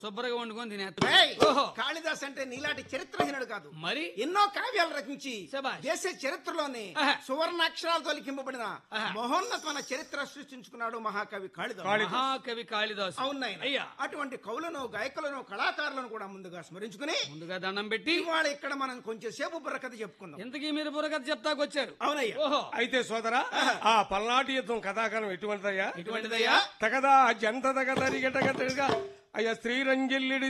శుభ్రంగా వండుకొని తినేస్తా ఏయ్! ఓహో కాళిదాస్ అంటే నీలాంటి చరిత్రహీనుడు కాదు మరి ఎన్నో కావ్యాలు రచించి శభాష్. దేశ చరిత్రలోనే ఆహా. సువర్ణాక్షరాలతో లిఖింపబడిన ఆహా. మహోన్నతమైన చరిత్ర సృష్టించుకున్నాడు మహాకవి కాళిదాసు మహాకవి కాళిదాసు అవును నాయనా. అయ్యా అటువంటి కవులను గాయకులను కళాకారులను కూడా ముందుగా స్మరించుకుని ముందుగా దండం పెట్టి ఇవాళ ఇక్కడ మనం కొంచెం సేపు బుర్రకథ చెప్పుకుందాం ఇంతకీ మీరు బుర్రకథ చెప్తాకొచ్చారు అవునయ్యా ఓహో అయితే సోదరా ఆ పల్నాటి యుద్ధం కథాకాలం ఎటువంటిదయ్యా ఎటువంటిదయ్యా తగదా జంత తగ తరిగ తగ తగ అయ్యా శ్రీరంగిల్లిడి